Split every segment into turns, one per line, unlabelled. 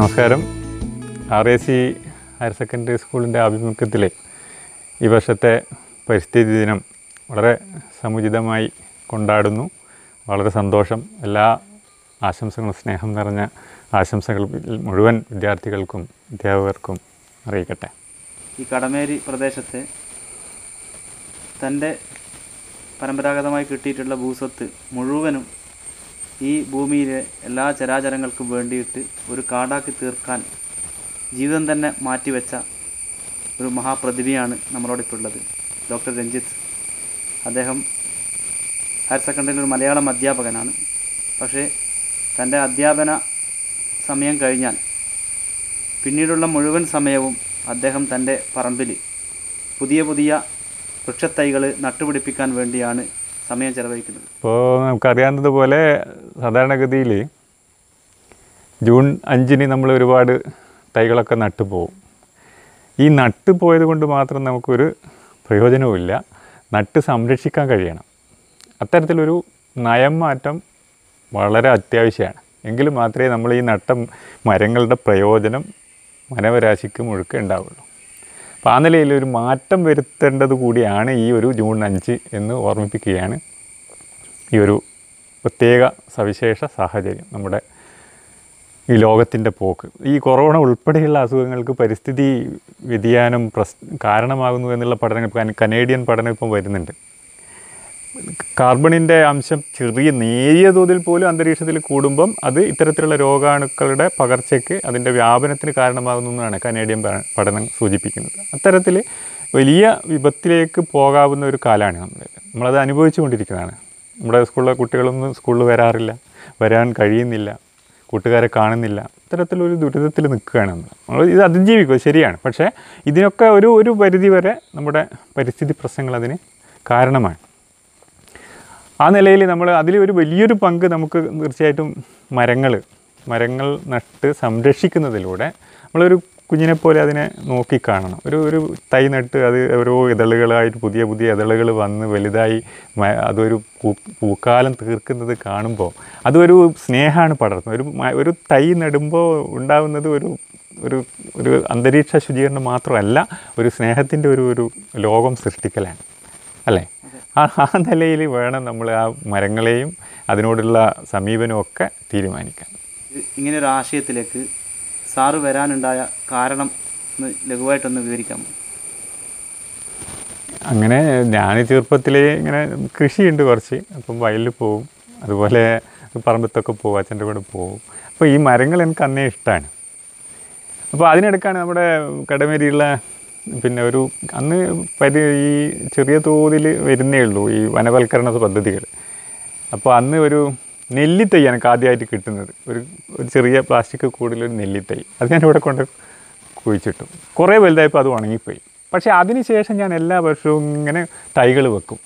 നമസ്കാരം R A C higher secondary സ്കൂളിൻ്റെ ആഭിമുഖ്യത്തിൽ ഈ വർഷത്തെ പരിസ്ഥിതി ദിനം വളരെ സമുചിതമായി കൊണ്ടാടുന്നു വളരെ സന്തോഷം എല്ലാ ആശംസകളും സ്നേഹം നിറഞ്ഞ ആശംസകൾ മുഴുവൻ വിദ്യാർത്ഥികൾക്കും അധ്യാപകർക്കും അറിയിക്കട്ടെ
ഈ കടമേരി പ്രദേശത്തെ തൻ്റെ പരമ്പരാഗതമായി കിട്ടിയിട്ടുള്ള ഭൂസ്വത്ത് മുഴുവനും ഈ ഭൂമിയിലെ എല്ലാ ചരാചരങ്ങൾക്കും വേണ്ടിയിട്ട് ഒരു കാടാക്കി തീർക്കാൻ ജീവിതം തന്നെ മാറ്റിവെച്ച ഒരു മഹാപ്രതിഭയാണ് നമ്മളോടൊപ്പം ഉള്ളത് ഡോക്ടർ രഞ്ജിത്ത് അദ്ദേഹം ഹയർ സെക്കൻഡറിയിൽ ഒരു മലയാളം അധ്യാപകനാണ് പക്ഷേ തൻ്റെ അധ്യാപന സമയം കഴിഞ്ഞാൽ പിന്നീടുള്ള മുഴുവൻ സമയവും അദ്ദേഹം തൻ്റെ പറമ്പിൽ പുതിയ പുതിയ വൃക്ഷത്തൈകൾ നട്ടുപിടിപ്പിക്കാൻ വേണ്ടിയാണ് സമയം ചെലവഴിക്കുന്നത്
ഇപ്പോൾ നമുക്കറിയാവുന്നതുപോലെ സാധാരണഗതിയിൽ ജൂൺ അഞ്ചിന് നമ്മൾ ഒരുപാട് തൈകളൊക്കെ നട്ടുപോകും ഈ നട്ട് പോയത് കൊണ്ട് മാത്രം നമുക്കൊരു പ്രയോജനവുമില്ല നട്ട് സംരക്ഷിക്കാൻ കഴിയണം അത്തരത്തിലൊരു നയം മാറ്റം വളരെ അത്യാവശ്യമാണ് എങ്കിൽ മാത്രമേ നമ്മൾ ഈ നട്ട മരങ്ങളുടെ പ്രയോജനം മനവരാശിക്ക് മുഴുക്കെ ഉണ്ടാവുള്ളൂ അപ്പോൾ ആ നിലയിൽ ഒരു മാറ്റം വരുത്തേണ്ടത് കൂടിയാണ് ഈ ഒരു ജൂൺ അഞ്ച് എന്ന് ഓർമ്മിപ്പിക്കുകയാണ് ഈ ഒരു പ്രത്യേക സവിശേഷ സാഹചര്യം നമ്മുടെ ഈ ലോകത്തിൻ്റെ പോക്ക് ഈ കൊറോണ ഉൾപ്പെടെയുള്ള അസുഖങ്ങൾക്ക് പരിസ്ഥിതി വ്യതിയാനം പ്രസ് കാരണമാകുന്നു എന്നുള്ള പഠനങ്ങൾ കന- കനേഡിയൻ പഠനം ഇപ്പം വരുന്നുണ്ട് കാർബണിൻ്റെ അംശം ചെറിയ നേരിയ തോതിൽ പോലും അന്തരീക്ഷത്തിൽ കൂടുമ്പം അത് ഇത്തരത്തിലുള്ള രോഗാണുക്കളുടെ പകർച്ചയ്ക്ക് അതിൻ്റെ വ്യാപനത്തിന് കാരണമാകുന്നു എന്നാണ് കനേഡിയൻ പ- പഠനം സൂചിപ്പിക്കുന്നത് അത്തരത്തിൽ വലിയ വിപത്തിലേക്ക് പോകാവുന്ന ഒരു കാലമാണ് നമ്മൾ നമ്മളത് അനുഭവിച്ചു കൊണ്ടിരിക്കുന്നതാണ് നമ്മുടെ സ്കൂളിലെ കുട്ടികളൊന്നും സ്കൂളിൽ വരാറില്ല വരാൻ കഴിയുന്നില്ല കൂട്ടുകാരെ കാണുന്നില്ല ഇത്തരത്തിലൊരു ദുരിതത്തിൽ നിൽക്കുകയാണ് നമ്മൾ നമ്മൾ ഇത് അതിജീവിക്കുക ശരിയാണ് പക്ഷേ ഇതിനൊക്കെ ഒരു ഒരു പരിധി വരെ നമ്മുടെ പരിസ്ഥിതി പ്രശ്നങ്ങൾ അതിന് കാരണമാണ് ആ നിലയിൽ നമ്മൾ അതിൽ ഒരു വലിയൊരു പങ്ക് നമുക്ക് തീർച്ചയായിട്ടും മരങ്ങൾ മരങ്ങൾ നട്ട് സംരക്ഷിക്കുന്നതിലൂടെ നമ്മളൊരു കുഞ്ഞിനെ പോലെ അതിനെ നോക്കിക്കാണണം ഒരു ഒരു തൈ നട്ട് അത് ഓരോ ഇതളുകളായിട്ട് പുതിയ പുതിയ ഇതളുകൾ വന്ന് വലുതായി മ- അതൊരു പൂ പൂക്കാലം തീർക്കുന്നത് കാണുമ്പോൾ അതൊരു സ്നേഹമാണ് പടർത്തുന്നത് ഒരു മ- ഒരു തൈ നടുമ്പോൾ ഉണ്ടാകുന്നത് ഒരു ഒരു ഒരു അന്തരീക്ഷ ശുചീകരണം മാത്രമല്ല ഒരു സ്നേഹത്തിൻ്റെ ഒരു ഒരു ലോകം സൃഷ്ടിക്കലാണ് അല്ലേ ആ ആ നിലയിൽ വേണം നമ്മൾ ആ മരങ്ങളെയും അതിനോടുള്ള സമീപനമൊക്കെ തീരുമാനിക്കാൻ
ഇത് ഇങ്ങനെ ഒരു ആശയത്തിലേക്ക് സാറ് വരാനുണ്ടായ കാരണം ഒന്ന് ലഘുവായിട്ടൊന്ന് വിവരിക്കാമോ
അങ്ങനെ ഞാൻ ചെറുപ്പത്തിലേ ഇങ്ങനെ കൃഷിയുണ്ട് കുറച്ച് അപ്പം വയലിൽ പോവും അതുപോലെ പറമ്പത്തൊക്കെ പോകും അച്ഛൻ്റെ കൂടെ പോകും അപ്പോൾ ഈ മരങ്ങൾ എനിക്ക് അന്നേ ഇഷ്ടമാണ് അപ്പോൾ അതിനിടയ്ക്കാണ് നമ്മുടെ കടമേരിയുള്ള പിന്നെ ഒരു അന്ന് പരി ഈ ചെറിയ തോതിൽ വരുന്നേ ഉള്ളൂ ഈ വനവൽക്കരണ പദ്ധതികൾ അപ്പോൾ അന്ന് ഒരു നെല്ലിത്തൈ എനിക്ക് ആദ്യമായിട്ട് കിട്ടുന്നത് ഒരു ഒരു ചെറിയ പ്ലാസ്റ്റിക് കൂടിലൊരു നെല്ലിത്തൈ അത് ഞാൻ ഇവിടെ കൊണ്ട് കുഴിച്ചിട്ടു കുറേ വലുതായപ്പോൾ അത് ഉണങ്ങിപ്പോയി പക്ഷേ അതിന് ശേഷം ഞാൻ എല്ലാ വർഷവും ഇങ്ങനെ തൈകൾ വെക്കും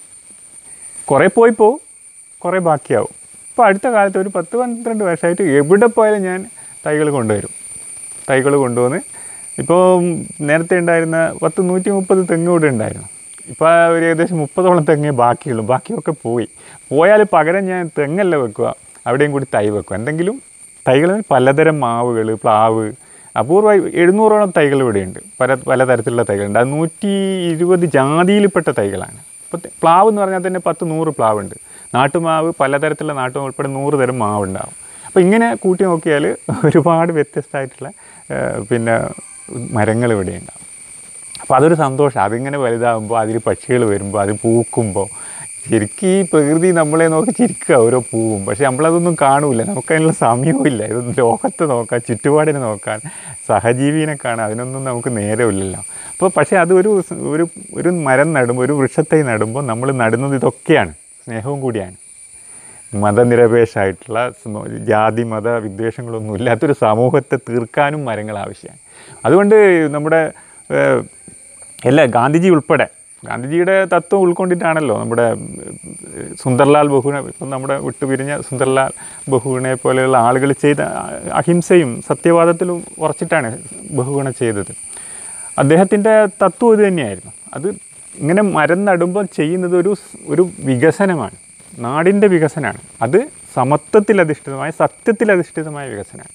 കുറേ പോയി പോവും കുറേ ബാക്കിയാവും ഇപ്പോൾ അടുത്ത കാലത്ത് ഒരു പത്ത് പന്ത്രണ്ട് വർഷമായിട്ട് എവിടെ പോയാലും ഞാൻ തൈകൾ കൊണ്ടുവരും തൈകൾ കൊണ്ടുവന്ന് ഇപ്പോൾ നേരത്തെ ഉണ്ടായിരുന്ന പത്ത് നൂറ്റി മുപ്പത് തെങ്ങ് ഇവിടെ ഉണ്ടായിരുന്നു ഇപ്പോൾ ഒരു ഏകദേശം മുപ്പതോളം തെങ്ങേ ബാക്കിയുള്ളൂ ബാക്കിയൊക്കെ പോയി പോയാൽ പകരം ഞാൻ തെങ്ങല്ല വെക്കുക അവിടെയും കൂടി തൈ വെക്കുക എന്തെങ്കിലും തൈകൾ പലതരം മാവുകൾ പ്ലാവ് അപൂർവമായി എഴുന്നൂറോളം തൈകൾ ഇവിടെയുണ്ട് പല പലതരത്തിലുള്ള തൈകളുണ്ട് അത് നൂറ്റി ഇരുപത് ജാതിയിൽപ്പെട്ട തൈകളാണ് അപ്പോൾ തെ- പ്ലാവ് എന്ന് പറഞ്ഞാൽ തന്നെ പത്ത് നൂറ് പ്ലാവുണ്ട് നാട്ടുമാവ് പലതരത്തിലുള്ള നാട്ടുമാവ് ഉൾപ്പെടെ നൂറ് തരം മാവുണ്ടാവും അപ്പോൾ ഇങ്ങനെ കൂട്ടി നോക്കിയാൽ ഒരുപാട് വ്യത്യസ്തമായിട്ടുള്ള ആ, പിന്നെ മരങ്ങൾ ഇവിടെ ഉണ്ടാവും അപ്പോൾ അതൊരു സന്തോഷം അതിങ്ങനെ വലുതാകുമ്പോൾ അതിൽ പക്ഷികൾ വരുമ്പോൾ അത് പൂക്കുമ്പോൾ ശരിക്കും ഈ പ്രകൃതി നമ്മളെ നോക്കി ചിരിക്കുക ഓരോ പൂവും പക്ഷേ നമ്മളതൊന്നും കാണൂല നമുക്കതിനുള്ള സമയവും ഇല്ല ഇതൊന്നും ലോകത്തെ നോക്കാൻ ചുറ്റുപാടിനെ നോക്കാൻ സഹജീവിനെ കാണാൻ അതിനൊന്നും നമുക്ക് നേരമില്ലല്ലോ അപ്പോൾ പക്ഷേ അത് ഒരു സ് ഒരു ഒരു മരം നടുമ്പോൾ ഒരു വൃക്ഷത്തൈ നടുമ്പോൾ നമ്മൾ നടുന്നത് ഇതൊക്കെയാണ് സ്നേഹവും കൂടിയാണ് മതനിരപേക്ഷമായിട്ടുള്ള സ്മ- ജാതി മത വിദ്വേഷങ്ങളൊന്നും ഇല്ലാത്തൊരു സമൂഹത്തെ തീർക്കാനും മരങ്ങൾ ആവശ്യമാണ് അതുകൊണ്ട് നമ്മുടെ ഏഹ്, എല്ലാ ഗാന്ധിജി ഉൾപ്പെടെ ഗാന്ധിജിയുടെ തത്വം ഉൾക്കൊണ്ടിട്ടാണല്ലോ നമ്മുടെ ഏഹ്, സുന്ദർലാൽ ബഹുഗുണ ഇപ്പം നമ്മുടെ വിട്ടുപിരിഞ്ഞ സുന്ദർലാൽ ബഹുഗുണയെ പോലെയുള്ള ആളുകൾ ചെയ്ത അഹിംസയും സത്യവാദത്തിലും ഉറച്ചിട്ടാണ് ബഹുഗുണ ചെയ്തത് അദ്ദേഹത്തിൻ്റെ തത്വം ഇത് തന്നെയായിരുന്നു അത് ഇങ്ങനെ മരം നടുമ്പോൾ ചെയ്യുന്നത് ഒരു സ്- ഒരു വികസനമാണ് നാടിൻ്റെ വികസനമാണ് അത് സമത്വത്തിൽ അധിഷ്ഠിതമായ സത്യത്തിൽ അധിഷ്ഠിതമായ വികസനമാണ്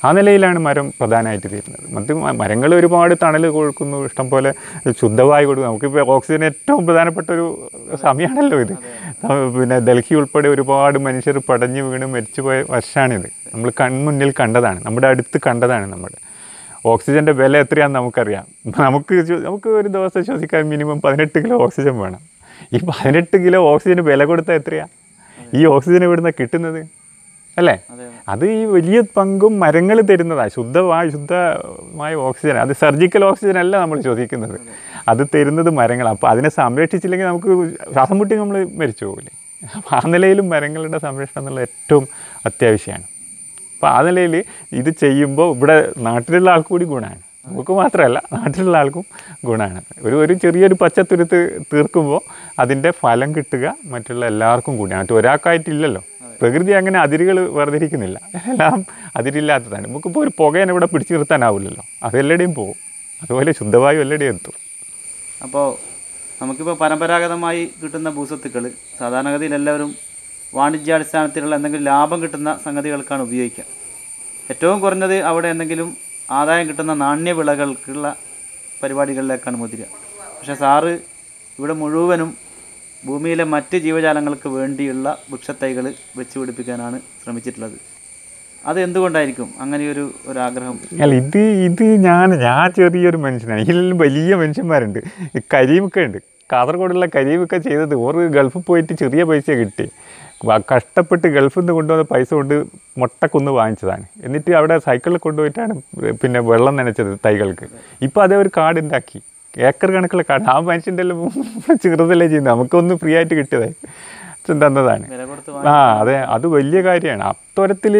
ആ നിലയിലാണ് മരം പ്രധാനമായിട്ട് തീരുന്നത് മറ്റ് മ- മരങ്ങൾ ഒരുപാട് തണൽ കൊടുക്കുന്നു ഇഷ്ടംപോലെ ശുദ്ധവായു കൊടുക്കുന്നു നമുക്കിപ്പോൾ ഓക്സിജൻ ഏറ്റവും പ്രധാനപ്പെട്ട ഒരു സമയമാണല്ലോ ഇത് ആ, പിന്നെ ഡൽഹി ഉൾപ്പെടെ ഒരുപാട് മനുഷ്യർ പടഞ്ഞു വീണ് മരിച്ചുപോയ വർഷമാണിത് നമ്മൾ കൺമുന്നിൽ കണ്ടതാണ് നമ്മുടെ അടുത്ത് കണ്ടതാണ് നമ്മൾ ഓക്സിജൻ്റെ വില എത്രയാണെന്ന് നമുക്കറിയാം നമുക്ക് ചു- നമുക്ക് ഒരു ദിവസം ശ്വസിക്കാൻ മിനിമം പതിനെട്ട് കിലോ ഓക്സിജൻ വേണം ഈ പതിനെട്ട് കിലോ ഓക്സിജന് വില കൊടുത്താൽ എത്രയാ ഈ ഓക്സിജൻ എവിടുന്ന കിട്ടുന്നത് അല്ലേ
അതെ
അത് ഈ വലിയ പങ്കും മരങ്ങൾ തരുന്നതാണ് ശുദ്ധമായ ശുദ്ധമായ ഓക്സിജൻ അത് സർജിക്കൽ ഓക്സിജൻ അല്ല നമ്മൾ ശ്വസിക്കുന്നത് അത് തരുന്നത് മരങ്ങളാണ് അപ്പോൾ അതിനെ സംരക്ഷിച്ചില്ലെങ്കിൽ നമുക്ക് ശ്വാസം മുട്ടി നമ്മൾ മരിച്ചു പോകില്ലേ അപ്പോൾ ആ നിലയിലും മരങ്ങളുടെ സംരക്ഷണം എന്നുള്ളത് ഏറ്റവും അത്യാവശ്യമാണ് അപ്പോൾ ആ നിലയിൽ ഇത് ചെയ്യുമ്പോൾ ഇവിടെ നാട്ടിലുള്ള ആൾക്ക് കൂടി ഗുണമാണ് നമുക്ക് മാത്രമല്ല നാട്ടിലുള്ള ആൾക്കും ഗുണമാണ് ഒരു ഒരു ചെറിയൊരു പച്ചത്തുരുത്ത് തീർക്കുമ്പോൾ അതിൻ്റെ ഫലം കിട്ടുക മറ്റുള്ള എല്ലാവർക്കും കൂടിയാണ് മറ്റു ഒരാൾക്കായിട്ടില്ലല്ലോ പ്രകൃതി അങ്ങനെ അതിരുകൾ വേർതിരിക്കുന്നില്ല എല്ലാം അതിരില്ലാത്തതാണ് നമുക്കിപ്പോൾ ഒരു പുകയെ ഇവിടെ പിടിച്ചു നിർത്താനാവില്ലല്ലോ അത് എല്ലായിടെയും പോകും അതുപോലെ ശുദ്ധവായു എല്ലായിടെയും എത്തും
അപ്പോൾ നമുക്കിപ്പോൾ പരമ്പരാഗതമായി കിട്ടുന്ന ഭൂസ്വത്തുക്കൾ സാധാരണഗതിയിൽ എല്ലാവരും വാണിജ്യാടിസ്ഥാനത്തിലുള്ള എന്തെങ്കിലും ലാഭം കിട്ടുന്ന സംഗതികൾക്കാണ് ഉപയോഗിക്കുക ഏറ്റവും കുറഞ്ഞത് അവിടെ എന്തെങ്കിലും ആദായം കിട്ടുന്ന നാണ്യവിളകൾക്കുള്ള പരിപാടികളിലേക്കാണ് മുതിരുക പക്ഷേ സാറ് ഇവിടെ മുഴുവനും ഭൂമിയിലെ മറ്റ് ജീവജാലങ്ങൾക്ക് വേണ്ടിയുള്ള വൃക്ഷത്തൈകൾ വെച്ച് പിടിപ്പിക്കാനാണ് ശ്രമിച്ചിട്ടുള്ളത് അത് എന്തുകൊണ്ടായിരിക്കും അങ്ങനെയൊരു ഒരു ആഗ്രഹം
അല്ല ഇത് ഇത് ഞാൻ ഞാൻ ചെറിയൊരു മനുഷ്യനാണ് ഇതിലെല്ലാം വലിയ മനുഷ്യന്മാരുണ്ട് ഈ കരീമൊക്കെ ഉണ്ട് കാസർഗോഡുള്ള കരീമൊക്കെ ചെയ്തത് ഓറ് ഗൾഫിൽ പോയിട്ട് ചെറിയ പൈസ കിട്ടി വ- കഷ്ടപ്പെട്ട് ഗൾഫിൽ നിന്ന് കൊണ്ടുവന്ന പൈസ കൊണ്ട് മുട്ടക്കുന്ന് വാങ്ങിച്ചതാണ് എന്നിട്ട് അവിടെ സൈക്കിളിൽ കൊണ്ടുപോയിട്ടാണ് പിന്നെ വെള്ളം നനച്ചത് തൈകൾക്ക് ഇപ്പോൾ അതേ ഒരു കാർഡ് ഉണ്ടാക്കി ഏക്കർ കണക്കുള്ള കാർഡ് ആ മനുഷ്യൻ്റെ എല്ലാം ചെറുതല്ലേ ചെയ്യുന്നത് നമുക്കൊന്ന് ഫ്രീ ആയിട്ട് കിട്ടിയതായി തന്നതാണ്
വില കൊടുത്ത്
ആ അതെ അത് വലിയ കാര്യമാണ് അത്തരത്തിൽ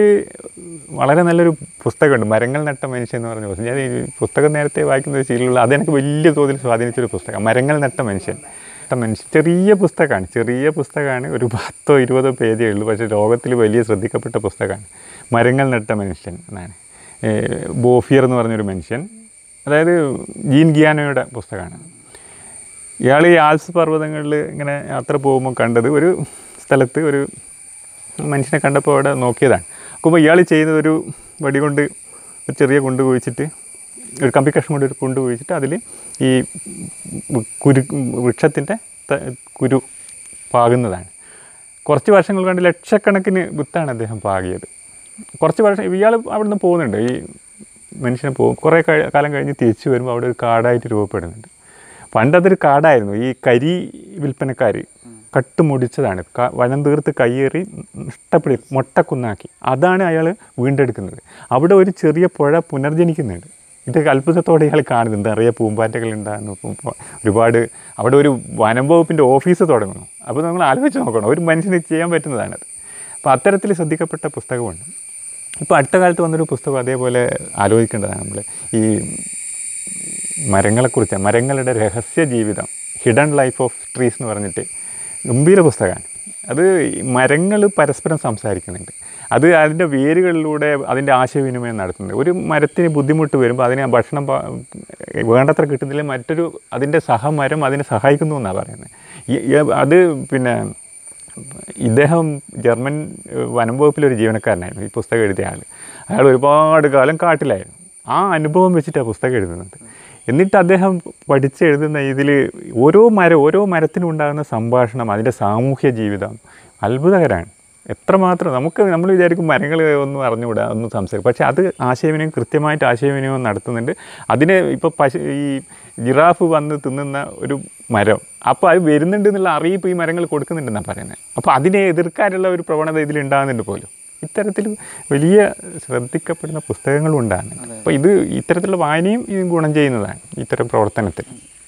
വളരെ നല്ലൊരു പുസ്തകമുണ്ട് മരങ്ങൾ നട്ട മനുഷ്യൻ എന്ന് പറഞ്ഞ പുസ്തകം ഞാൻ ഈ പുസ്തകം നേരത്തെ വായിക്കുന്ന ഒരു ശീലമുള്ള അതെനിക്ക് വലിയ തോതിൽ സ്വാധീനിച്ചൊരു പുസ്തകം മരങ്ങൾ നട്ട മനുഷ്യൻ നട്ട മനുഷ്യൻ ചെറിയ പുസ്തകമാണ് ചെറിയ പുസ്തകമാണ് ഒരു പത്തോ ഇരുപതോ പേജേ ഉള്ളൂ പക്ഷേ ലോകത്തിൽ വലിയ ശ്രദ്ധിക്കപ്പെട്ട പുസ്തകമാണ് മരങ്ങൾ നട്ട മനുഷ്യൻ എന്നാണ് ഏ, ബോഫിയർ എന്ന് പറഞ്ഞൊരു മനുഷ്യൻ അതായത് ജീൻ ഗിയാനോയുടെ പുസ്തകമാണ് ഇയാൾ ഈ ആൽസ് പർവ്വതങ്ങളിൽ ഇങ്ങനെ യാത്ര പോകുമ്പോൾ കണ്ടത് ഒരു സ്ഥലത്ത് ഒരു മനുഷ്യനെ കണ്ടപ്പോൾ അവിടെ നോക്കിയതാണ് നോക്കുമ്പോൾ ഇയാൾ ചെയ്യുന്നത് ഒരു വടി കൊണ്ട് ഒരു ചെറിയ കുണ്ട് കുഴിച്ചിട്ട് ഒരു കമ്പി കഷ്ണം കൊണ്ട് ഒരു കുണ്ട് കുഴിച്ചിട്ട് അതിൽ ഈ കുരു വൃക്ഷത്തിൻ്റെ ത- കുരു പാകുന്നതാണ് കുറച്ച് വർഷങ്ങൾ കൊണ്ട് ലക്ഷക്കണക്കിന് വിത്താണ് അദ്ദേഹം പാകിയത് കുറച്ച് വർഷം ഇയാൾ അവിടെ നിന്ന് പോകുന്നുണ്ട് ഈ മനുഷ്യനെ പോകും കുറേ കഴി- കാലം കഴിഞ്ഞ് തിരിച്ചു വരുമ്പോൾ അവിടെ ഒരു കാടായിട്ട് രൂപപ്പെടുന്നുണ്ട് പണ്ട് അതൊരു കാടായിരുന്നു ഈ കരി വിൽപ്പനക്കാർ കട്ടുമുടിച്ചതാണ് ക- വനം തീർത്ത് കയ്യേറി ഇഷ്ടപ്പെടി മൊട്ടക്കുന്നാക്കി അതാണ് അയാൾ വീണ്ടെടുക്കുന്നത് അവിടെ ഒരു ചെറിയ പുഴ പുനർജനിക്കുന്നുണ്ട് ഇത് അത്ഭുതത്തോടെ ഇയാൾ കാണുന്നുണ്ട് നിറയെ പൂമ്പാറ്റകൾ ഉണ്ടാകുന്നു പൂ- ഒരുപാട് അവിടെ ഒരു വനം വകുപ്പിൻ്റെ ഓഫീസ് തുടങ്ങുന്നു അപ്പോൾ നമ്മൾ ആലോചിച്ച് നോക്കണം ഒരു മനുഷ്യന് ചെയ്യാൻ പറ്റുന്നതാണത് അപ്പോൾ അത്തരത്തിൽ ശ്രദ്ധിക്കപ്പെട്ട പുസ്തകമുണ്ട് ഇപ്പോൾ അടുത്ത കാലത്ത് വന്നൊരു പുസ്തകം അതേപോലെ ആലോചിക്കേണ്ടതാണ് നമ്മൾ ഈ മരങ്ങളെക്കുറിച്ച് മരങ്ങളുടെ രഹസ്യ ജീവിതം ഹിഡൻ ലൈഫ് ഓഫ് ട്രീസ് എന്ന് പറഞ്ഞിട്ട് ഗംഭീര പുസ്തകമാണ് അത് മരങ്ങൾ പരസ്പരം സംസാരിക്കുന്നുണ്ട് അത് അതിൻ്റെ വേരുകളിലൂടെ അതിൻ്റെ ആശയവിനിമയം നടത്തുന്നത് ഒരു മരത്തിന് ബുദ്ധിമുട്ട് വരുമ്പോൾ അതിന് ആ ഭക്ഷണം പ- വേണ്ടത്ര കിട്ടുന്നില്ല മറ്റൊരു അതിൻ്റെ സഹമരം അതിനെ സഹായിക്കുന്നു എന്നാണ് പറയുന്നത് ഈ- ഈ- അത് പിന്നെ ഇദ്ദേഹം ജർമ്മൻ ഏഹ്, വനം വകുപ്പിലൊരു ജീവനക്കാരനായിരുന്നു ഈ പുസ്തകം എഴുതിയ ആൾ അയാൾ ഒരുപാട് കാലം കാട്ടിലായിരുന്നു ആ അനുഭവം വെച്ചിട്ടാണ് പുസ്തകം എഴുതുന്നത് എന്നിട്ട് അദ്ദേഹം പഠിച്ചെഴുതുന്ന ഇതിൽ ഓരോ മരം ഓരോ മരത്തിനും ഉണ്ടാകുന്ന സംഭാഷണം അതിൻ്റെ സാമൂഹ്യ ജീവിതം അത്ഭുതകരമാണ് എത്രമാത്രം നമുക്ക് നമ്മൾ വിചാരിക്കും മരങ്ങൾ ഒന്നും അറിഞ്ഞുകൂടാ ഒന്നും സംസാരിക്കും പക്ഷേ അത് ആശയവിനിമയം കൃത്യമായിട്ട് ആശയവിനിമയം നടത്തുന്നുണ്ട് അതിന് ഇപ്പോൾ പശു ഈ ജിറാഫ് വന്ന് തിന്നുന്ന ഒരു മരം അപ്പോൾ അത് വരുന്നുണ്ട് എന്നുള്ള അറിയിപ്പ് ഈ മരങ്ങൾ കൊടുക്കുന്നുണ്ടെന്നാണ് പറയുന്നത് അപ്പോൾ അതിനെ എതിർക്കാനുള്ള ഒരു പ്രവണത ഇതിൽ ഉണ്ടാകുന്നുണ്ട് പോലും ഇത്തരത്തിൽ വലിയ ശ്രദ്ധിക്കപ്പെടുന്ന പുസ്തകങ്ങളും ഉണ്ടാകുന്നുണ്ട് അപ്പോൾ ഇത് ഇത്തരത്തിലുള്ള വായനയും ഇത് ഗുണം ചെയ്യുന്നതാണ് ഇത്തരം പ്രവർത്തനത്തിൽ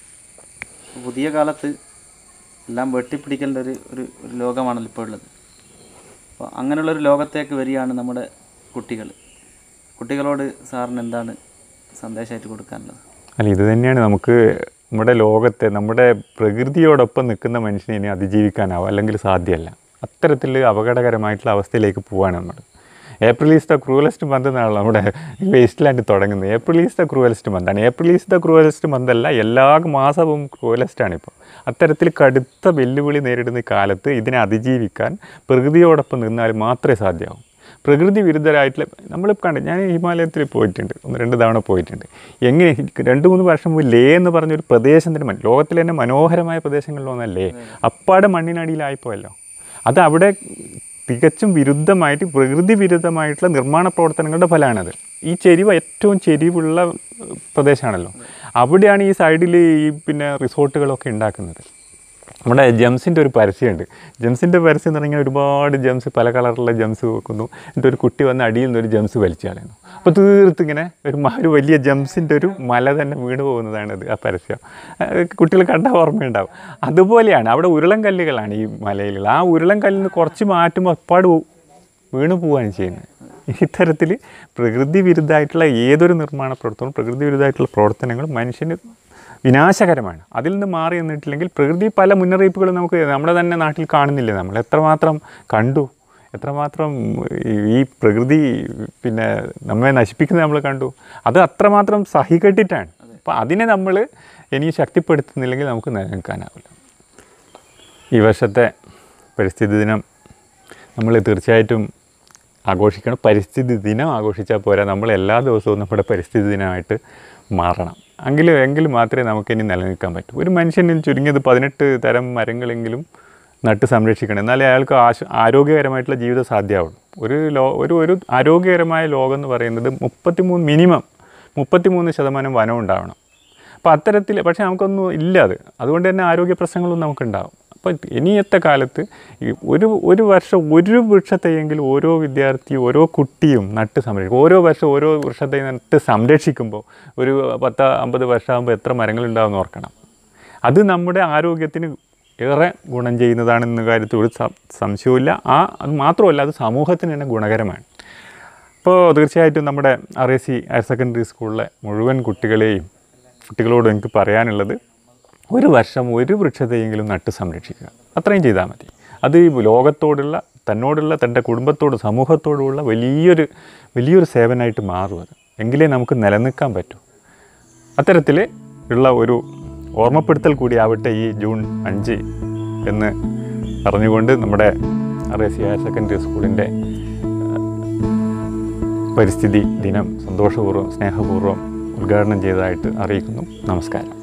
പുതിയ കാലത്ത് എല്ലാം വെട്ടിപ്പിടിക്കേണ്ട ഒരു ഒരു ഒരു ലോകമാണല്ലോ ഇപ്പോൾ ഉള്ളത് അപ്പോൾ അങ്ങനെയുള്ളൊരു ലോകത്തേക്ക് വരികയാണ് നമ്മുടെ കുട്ടികൾ കുട്ടികളോട് സാറിന് എന്താണ് സന്ദേശമായിട്ട് കൊടുക്കാനുള്ളത്
അല്ല ഇത് തന്നെയാണ് നമുക്ക് നമ്മുടെ ലോകത്തെ നമ്മുടെ പ്രകൃതിയോടൊപ്പം നിൽക്കുന്ന മനുഷ്യനെ ഇനി അതിജീവിക്കാനാവും അല്ലെങ്കിൽ സാധ്യമല്ല അത്തരത്തിൽ അപകടകരമായിട്ടുള്ള അവസ്ഥയിലേക്ക് പോവാണ് നമ്മൾ April is the cruellest month എന്നാണ് നമ്മുടെ വേസ്റ്റ് ലാൻഡ് തുടങ്ങുന്നത് ഏപ്രിൽ ഈസ് ദ ക്രൂവലസ്റ്റ് മന്താണ് April is the cruellest month അല്ല എല്ലാ മാസവും ക്രൂവലസ്റ്റാണ് ഇപ്പോൾ അത്തരത്തിൽ കടുത്ത വെല്ലുവിളി നേരിടുന്ന ഈ കാലത്ത് ഇതിനെ അതിജീവിക്കാൻ പ്രകൃതിയോടൊപ്പം നിന്നാൽ മാത്രമേ സാധ്യമാവൂ പ്രകൃതി വിരുദ്ധരായിട്ടുള്ള നമ്മൾ കണ്ട് ഞാൻ ഹിമാലയത്തിൽ പോയിട്ടുണ്ട് ഒന്ന് രണ്ട് തവണ പോയിട്ടുണ്ട് എങ്ങനെ രണ്ട് മൂന്ന് വർഷം മുമ്പ് ലേ എന്ന് പറഞ്ഞൊരു പ്രദേശം തന്നെ മൻ- ലോകത്തിലെ തന്നെ മനോഹരമായ പ്രദേശങ്ങളിലൊന്നല്ലേ അപ്പാടെ മണ്ണിനടിയിലായിപ്പോയല്ലോ അത് അവിടെ തികച്ചും വിരുദ്ധമായിട്ട് പ്രകൃതി വിരുദ്ധമായിട്ടുള്ള നിർമ്മാണ പ്രവർത്തനങ്ങളുടെ ഫലമാണത് ഈ ചെരിവ് ഏറ്റവും ചെരിവുള്ള ഏഹ്, പ്രദേശമാണല്ലോ അവിടെയാണ് ഈ സൈഡിൽ ഈ പിന്നെ റിസോർട്ടുകളൊക്കെ ഉണ്ടാക്കുന്നത് നമ്മുടെ ജംസിൻ്റെ ഒരു പരസ്യമുണ്ട് ജംസിൻ്റെ പരസ്യം എന്ന് പറഞ്ഞാൽ ഒരുപാട് ജംസ് പല കളറുള്ള ജംസ് വെക്കുന്നു എന്നിട്ട് ഒരു കുട്ടി വന്ന് അടിയിൽ നിന്ന് ഒരു ജംസ് വലിച്ചു കളയുന്നു അപ്പോൾ തീർത്ത് ഇങ്ങനെ ഒരു മ- ഒരു വലിയ ജംസിൻ്റെ ഒരു മല തന്നെ വീണ് പോകുന്നതാണത് ആ പരസ്യം അത് കുട്ടികൾ കണ്ട ഓർമ്മയുണ്ടാവും അതുപോലെയാണ് അവിടെ ഉരുളൻ കല്ലുകളാണ് ഈ മലയിലുള്ള ആ ഉരുളൻ കല്ലിൽ നിന്ന് കുറച്ച് മാറ്റുമ്പോൾ അപ്പാട് വീണു പോവുകയാണ് ചെയ്യുന്നത് ഇത്തരത്തിൽ പ്രകൃതി വിരുദ്ധമായിട്ടുള്ള ഏതൊരു നിർമ്മാണ പ്രവർത്തനവും പ്രകൃതി വിരുദ്ധമായിട്ടുള്ള പ്രവർത്തനങ്ങളും മനുഷ്യന് വിനാശകരമാണ് അതിൽ നിന്ന് മാറി നിന്നിട്ടില്ലെങ്കിൽ പ്രകൃതി പല മുന്നറിയിപ്പുകളും നമുക്ക് നമ്മുടെ തന്നെ നാട്ടിൽ കാണുന്നില്ലേ നമ്മൾ എത്രമാത്രം കണ്ടു എത്രമാത്രം ഈ- ഈ പ്രകൃതി പിന്നെ നമ്മെ നശിപ്പിക്കുന്നത് നമ്മൾ കണ്ടു അത് അത്രമാത്രം സഹികെട്ടിട്ടാണ് അപ്പോൾ അതിനെ നമ്മൾ ഇനി ശക്തിപ്പെടുത്തുന്നില്ലെങ്കിൽ നമുക്ക് നിലനിൽക്കാനാവില്ല ഈ വർഷത്തെ പരിസ്ഥിതി ദിനം നമ്മൾ തീർച്ചയായിട്ടും ആഘോഷിക്കണം പരിസ്ഥിതി ദിനം ആഘോഷിച്ചാൽ പോരാ നമ്മൾ എല്ലാ ദിവസവും നമ്മുടെ പരിസ്ഥിതി ദിനമായിട്ട് മാറണം എങ്കിലും എങ്കിൽ മാത്രമേ നമുക്കിനി നിലനിൽക്കാൻ പറ്റൂ ഒരു മനുഷ്യന് ചുരുങ്ങിയത് പതിനെട്ട് തരം മരങ്ങളെങ്കിലും നട്ട് സംരക്ഷിക്കണം എന്നാലേ അയാൾക്ക് ആശ ആരോഗ്യകരമായിട്ടുള്ള ജീവിതം സാധ്യമാവുള്ളൂ ഒരു ലോ ഒരു ഒരു ആരോഗ്യകരമായ ലോകം എന്ന് പറയുന്നത് മുപ്പത്തിമൂന്ന് മിനിമം മുപ്പത്തിമൂന്ന് ശതമാനം വനം ഉണ്ടാവണം അപ്പോൾ അത്തരത്തിൽ പക്ഷേ നമുക്കൊന്നും ഇല്ല അത് അതുകൊണ്ട് തന്നെ ആരോഗ്യ പ്രശ്നങ്ങളൊന്നും നമുക്കുണ്ടാവും അപ്പോൾ ഇനിയത്തെ കാലത്ത് ഈ ഒരു ഒരു വർഷം ഒരു വൃക്ഷത്തെയെങ്കിലും ഓരോ വിദ്യാർത്ഥി ഓരോ കുട്ടിയും നട്ട് സംരക്ഷിക്കും ഓരോ വർഷം ഓരോ വൃക്ഷത്തെ നട്ട് സംരക്ഷിക്കുമ്പോൾ ഒരു പത്ത് അമ്പത് വർഷമാകുമ്പോൾ എത്ര മരങ്ങളുണ്ടാവുമെന്ന് ഓർക്കണം അത് നമ്മുടെ ആരോഗ്യത്തിന് ഏറെ ഗുണം ചെയ്യുന്നതാണെന്ന കാര്യത്തിൽ ഒരു സം- സംശയവുമില്ല ആ അത് മാത്രമല്ല അത് സമൂഹത്തിന് തന്നെ ഗുണകരമാണ് അപ്പോൾ തീർച്ചയായിട്ടും നമ്മുടെ R A C higher secondary സ്കൂളിലെ മുഴുവൻ കുട്ടികളെയും കുട്ടികളോട് എനിക്ക് പറയാനുള്ളത് ഒരു വർഷം ഒരു വൃക്ഷത്തെയെങ്കിലും നട്ട് സംരക്ഷിക്കുക അത്രയും ചെയ്താൽ മതി അത് ഈ ലോകത്തോടുള്ള തന്നോടുള്ള തൻ്റെ കുടുംബത്തോട് സമൂഹത്തോടുള്ള വലിയൊരു വലിയൊരു സേവനമായിട്ട് മാറും അത് എങ്കിലേ നമുക്ക് നിലനിൽക്കാൻ പറ്റൂ അത്തരത്തിൽ ഉള്ള ഒരു ഓർമ്മപ്പെടുത്തൽ കൂടിയാവട്ടെ ഈ ജൂൺ അഞ്ച് എന്ന് പറഞ്ഞുകൊണ്ട് നമ്മുടെ R A C higher secondary സ്കൂളിൻ്റെ പരിസ്ഥിതി ദിനം സന്തോഷപൂർവ്വം സ്നേഹപൂർവ്വം ഉദ്ഘാടനം ചെയ്തതായിട്ട് അറിയിക്കുന്നു നമസ്കാരം